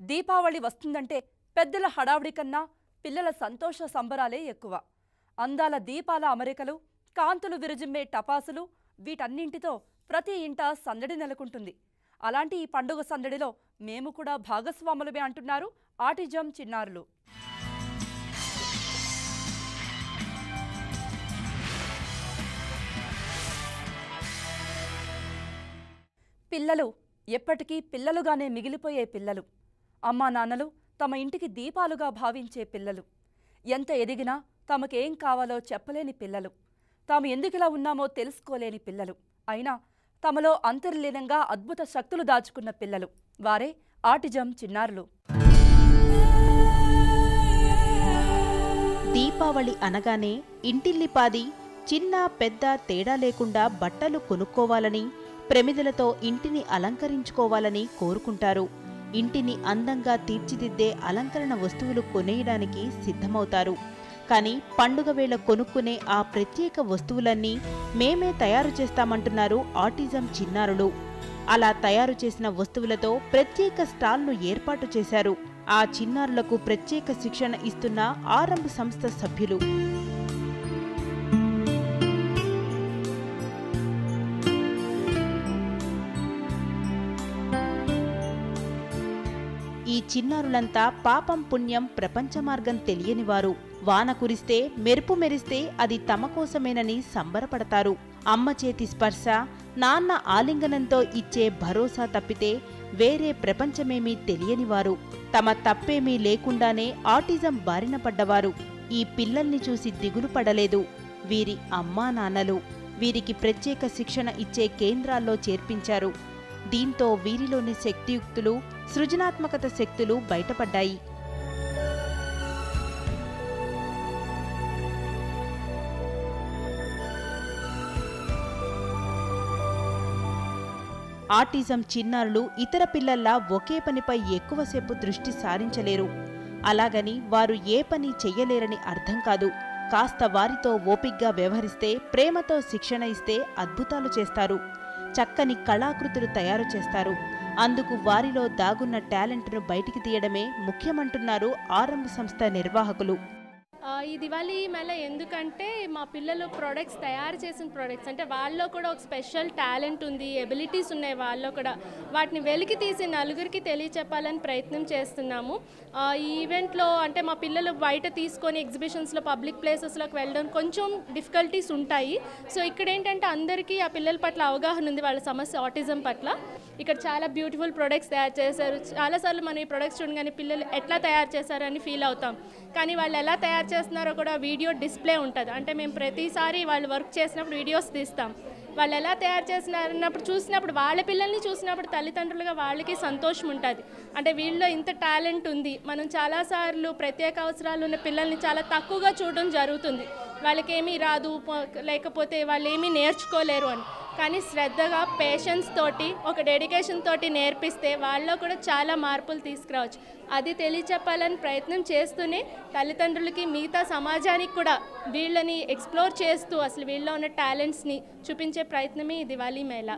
దీపావళి వస్తుందంటే పెద్దల హడావుడి కన్నా పిల్లల సంతోష సంబరాలే ఎక్కువ అందాల దీపాల అమరికలు కాంతులు విరజిమ్మే టపాసులు వీటన్నింటితో ప్రతి ఇంట సందడి నెలకొంటుంది అలాంటి ఈ పండుగ సందడిలో మేము కూడా భాగస్వాములమే అంటున్నారు ఆటిజం చిన్నారులు పిల్లలు ఎప్పటికీ పిల్లలుగానే మిగిలిపోయే పిల్లలు అమ్మా నాన్నలు తమ ఇంటికి దీపాలుగా భావించే పిల్లలు ఎంత ఎదిగినా తమకేం కావాలో చెప్పలేని పిల్లలు తాము ఎందుకిలా ఉన్నామో తెలుసుకోలేని పిల్లలు అయినా తమలో అంతర్లీనంగా అద్భుత శక్తులు దాచుకున్న పిల్లలు వారే ఆటిజం చిన్నారులు దీపావళి అనగానే ఇంటిల్లిపాది చిన్న పెద్ద తేడా లేకుండా బట్టలు కొనుక్కోవాలని ప్రమిదలతో ఇంటిని అలంకరించుకోవాలని కోరుకుంటారు ఇంటిని అందంగా తీర్చిదిద్దే అలంకరణ వస్తువులు కొనేయడానికి సిద్ధమవుతారు కానీ పండుగ వేళ కొనుక్కునే ఆ ప్రత్యేక వస్తువులన్నీ మేమే తయారు చేస్తామంటున్నారు ఆటిజం చిన్నారులు అలా తయారు చేసిన వస్తువులతో ప్రత్యేక స్టాల్ను ఏర్పాటు చేశారు ఆ చిన్నారులకు ప్రత్యేక శిక్షణ ఇస్తున్న ఆరంభ సంస్థ సభ్యులు ఈ చిన్నారులంతా పాపం పుణ్యం ప్రపంచ మార్గం తెలియనివారు వాన కురిస్తే మెరుపు మెరిస్తే అది తమ కోసమేనని సంబరపడతారు అమ్మ చేతి స్పర్శ నాన్న ఆలింగనంతో ఇచ్చే భరోసా తప్పితే వేరే ప్రపంచమేమీ తెలియనివారు తమ తప్పేమీ లేకుండానే ఆటిజం బారిన పడ్డవారు ఈ పిల్లల్ని చూసి దిగులు పడలేదు వీరి అమ్మా నాన్నలు వీరికి ప్రత్యేక శిక్షణ ఇచ్చే కేంద్రాల్లో చేర్పించారు దీంతో వీరిలోని శక్తియుక్తులు సృజనాత్మకత శక్తులు బయటపడ్డాయి ఆటిజం చిన్నారులు ఇతర పిల్లల్లా ఒకే పనిపై ఎక్కువసేపు దృష్టి సారించలేరు అలాగని వారు ఏ పని చెయ్యలేరని అర్థం కాదు కాస్త వారితో ఓపిగ్గా వ్యవహరిస్తే ప్రేమతో శిక్షణ ఇస్తే అద్భుతాలు చేస్తారు చక్కని కళాకృతులు తయారు చేస్తారు అందుకు వారిలో దాగున్న టాలెంట్ను బయటికి తీయడమే ముఖ్యమంటున్నారు ఆరంభ సంస్థ నిర్వాహకులు ఆ, ఈ దివాళీ మేళ ఎందుకంటే మా పిల్లలు ప్రోడక్ట్స్ తయారు చేసిన ప్రోడక్ట్స్ అంటే వాళ్ళలో కూడా ఒక స్పెషల్ టాలెంట్ ఉంది ఎబిలిటీస్ ఉన్నాయి వాళ్ళలో కూడా వాటిని వెలికి తీసి నలుగురికి తెలియచెప్పాలని ప్రయత్నం చేస్తున్నాము ఆ, ఈ ఈవెంట్లో అంటే మా పిల్లలు బయట తీసుకొని ఎగ్జిబిషన్స్లో పబ్లిక్ ప్లేసెస్లోకి వెళ్ళడం కొంచెం డిఫికల్టీస్ ఉంటాయి సో ఇక్కడ ఏంటంటే అందరికీ ఆ పిల్లల పట్ల అవగాహన ఉంది వాళ్ళ సమస్య ఆటిజం పట్ల ఇక్కడ చాలా బ్యూటిఫుల్ ప్రొడక్ట్స్ తయారు చేశారు చాలాసార్లు మనం ఈ ప్రొడక్ట్స్ చూడగానే పిల్లలు ఎట్లా తయారు చేశారని ఫీల్ అవుతాం కానీ వాళ్ళు ఎలా తయారు చేస్తున్నారో కూడా వీడియో డిస్ప్లే ఉంటుంది అంటే మేము ప్రతిసారి వాళ్ళు వర్క్ చేసినప్పుడు వీడియోస్ తీస్తాం వాళ్ళు ఎలా తయారు చేసినారన్నప్పుడు చూసినప్పుడు వాళ్ళ పిల్లల్ని చూసినప్పుడు తల్లిదండ్రులుగా వాళ్ళకి సంతోషం ఉంటుంది అంటే వీళ్ళలో ఇంత టాలెంట్ ఉంది మనం చాలాసార్లు ప్రత్యేక అవసరాలు ఉన్న పిల్లల్ని చాలా తక్కువగా చూడడం జరుగుతుంది వాళ్ళకేమీ రాదు ప- లేకపోతే వాళ్ళు ఏమీ నేర్చుకోలేరు అని కానీ శ్రద్ధగా పేషెన్స్ తోటి ఒక డెడికేషన్ తోటి నేర్పిస్తే వాళ్ళలో కూడా చాలా మార్పులు తీసుకురావచ్చు అది తెలియచెప్పాలని ప్రయత్నం చేస్తూనే తల్లిదండ్రులకి మిగతా సమాజానికి కూడా వీళ్ళని ఎక్స్ప్లోర్ చేస్తూ అసలు వీళ్ళలో ఉన్న టాలెంట్స్ని చూపించే ప్రయత్నమే ఈ దివాళీ మేళా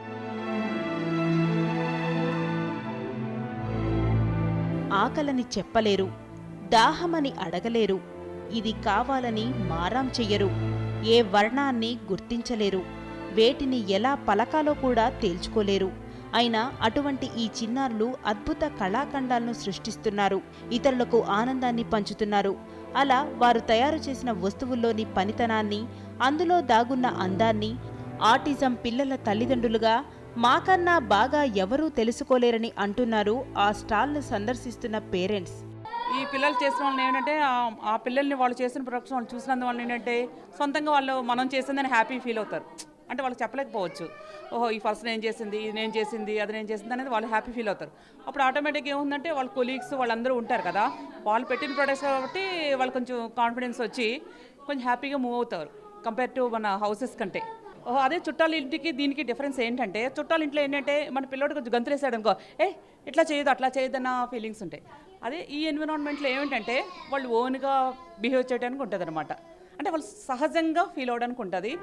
ఆకలని చెప్పలేరు దాహమని అడగలేరు ఇది కావాలని మారాం చెయ్యరు ఏ వర్ణాన్ని గుర్తించలేరు వేటిని ఎలా పలకాలో కూడా తేల్చుకోలేరు అయినా అటువంటి ఈ చిన్నారులు అద్భుత కళాఖండాలను సృష్టిస్తున్నారు ఇతరులకు ఆనందాన్ని పంచుతున్నారు అలా వారు తయారు చేసిన వస్తువుల్లోని పనితనాన్ని అందులో దాగున్న అందాన్ని ఆటిజం పిల్లల తల్లిదండ్రులుగా మాకన్నా బాగా ఎవరూ తెలుసుకోలేరని అంటున్నారు ఆ స్టాల్ను సందర్శిస్తున్న పేరెంట్స్ ఈ పిల్లలు చేసిన వాళ్ళు ఏంటంటే ఆ- ఆ పిల్లల్ని వాళ్ళు చేసిన ప్రొడక్ట్స్ వాళ్ళు చూసినందు వల్ల ఏంటంటే సొంతంగా వాళ్ళు మనం చేసిందని హ్యాపీ ఫీల్ అవుతారు అంటే వాళ్ళు చెప్పలేకపోవచ్చు ఓహో ఈ ఫస్ట్ నేను చేసింది ఇది నేను చేసింది అది నేను చేసింది అనేది వాళ్ళు హ్యాపీ ఫీల్ అవుతారు అప్పుడు ఆటోమేటిక్గా ఏముందంటే వాళ్ళ కొలీగ్స్ వాళ్ళందరూ ఉంటారు కదా వాళ్ళు పెట్టిన ప్రొడక్ట్స్ కాబట్టి వాళ్ళు కొంచెం కాన్ఫిడెన్స్ వచ్చి కొంచెం హ్యాపీగా మూవ్ అవుతారు కంపేర్ టు మన హౌసెస్ కంటే ఓహో అదే చుట్టాల ఇంటికి దీనికి డిఫరెన్స్ ఏంటంటే చుట్టాల ఇంట్లో ఏంటంటే మన పిల్లోడు కొంచెం గంతులేసాడు అనుకో ఏ ఇట్లా చేయదు అట్లా చేయదు అన్న ఫీలింగ్స్ ఉంటాయి అదే ఈ ఎన్విరాన్మెంట్లో ఏమిటంటే వాళ్ళు ఓన్గా బిహేవ్ చేయడానికి ఉంటుంది అనమాట అంటే వాళ్ళు సహజంగా ఫీల్ అవడానికి ఉంటుంది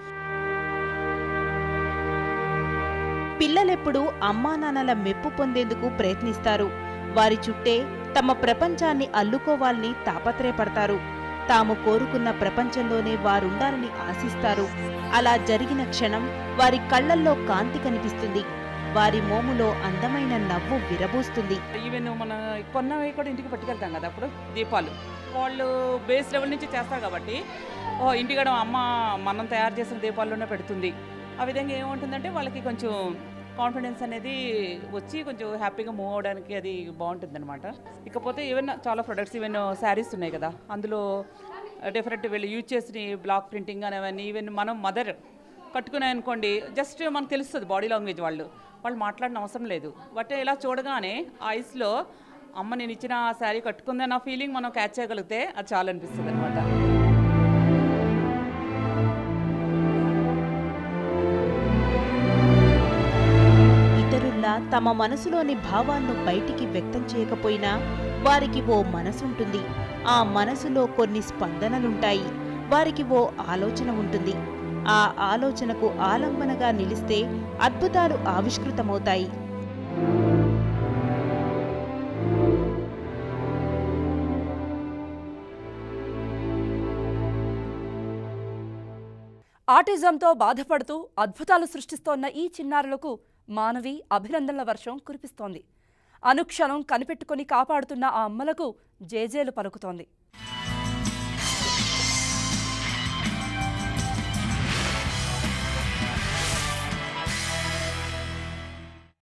పిల్లలెప్పుడు అమ్మా నాన్నల మెప్పు పొందేందుకు ప్రయత్నిస్తారు వారి చుట్టే తమ ప్రపంచాన్ని అల్లుకోవాలని తాపత్రయపడతారు తాము కోరుకున్న ప్రపంచంలోనే వారుండాలని ఆశిస్తారు అలా జరిగిన క్షణం వారి కళ్ళల్లో కాంతి కనిపిస్తుంది వారి మోములో అందమైన నవ్వు విరబూస్తుంది ఈవెన్ మన కొన్నవి కూడా ఇంటికి పట్టుకెళ్తాం కదా అప్పుడు దీపాలు వాళ్ళు బేస్ లెవెల్ నుంచి చేస్తారు కాబట్టి ఓ ఇంటికాడ అమ్మ మనం తయారు చేసిన దీపాల్లోనే పెడుతుంది ఆ విధంగా ఏముంటుందంటే వాళ్ళకి కొంచెం కాన్ఫిడెన్స్ అనేది వచ్చి కొంచెం హ్యాపీగా మూవ్ అవడానికి అది బాగుంటుంది అనమాట ఇకపోతే ఈవెన్ చాలా ప్రొడక్ట్స్ ఈవెన్ శారీస్ ఉన్నాయి కదా అందులో డిఫరెంట్ వీళ్ళు యూజ్ చేసిన బ్లాక్ ప్రింటింగ్ అనేవన్నీ ఈవెన్ మనం మదర్ కట్టుకున్నాయి అనుకోండి జస్ట్ మనకు తెలుస్తుంది బాడీ లాంగ్వేజ్ వాళ్ళు వాళ్ళు మాట్లాడిన అవసరం లేదు బట్ ఇలా చూడగానే ఐస్లో అమ్మ నేను ఇచ్చిన ఆ శారీ కట్టుకుందని ఆ ఫీలింగ్ మనం క్యాచ్ చేయగలిగితే అది చాలా అనిపిస్తుంది అనమాట ఇతరుల్లా తమ మనసులోని భావాలను బయటికి వ్యక్తం చేయకపోయినా వారికి ఓ మనసుంటుంది ఆ మనసులో కొన్ని స్పందనలుంటాయి వారికి ఓ ఆలోచన ఉంటుంది ఆ ఆలోచనకు ఆలంబనగా నిలిస్తే అద్భుతాలు ఆవిష్కృతమవుతాయి ఆటిజంతో బాధపడుతూ అద్భుతాలు సృష్టిస్తోన్న ఈ చిన్నారులకు మానవి అభినందనల వర్షం కురిపిస్తోంది అనుక్షణం కనిపెట్టుకుని కాపాడుతున్న ఆ అమ్మలకు జేజేలు పలుకుతోంది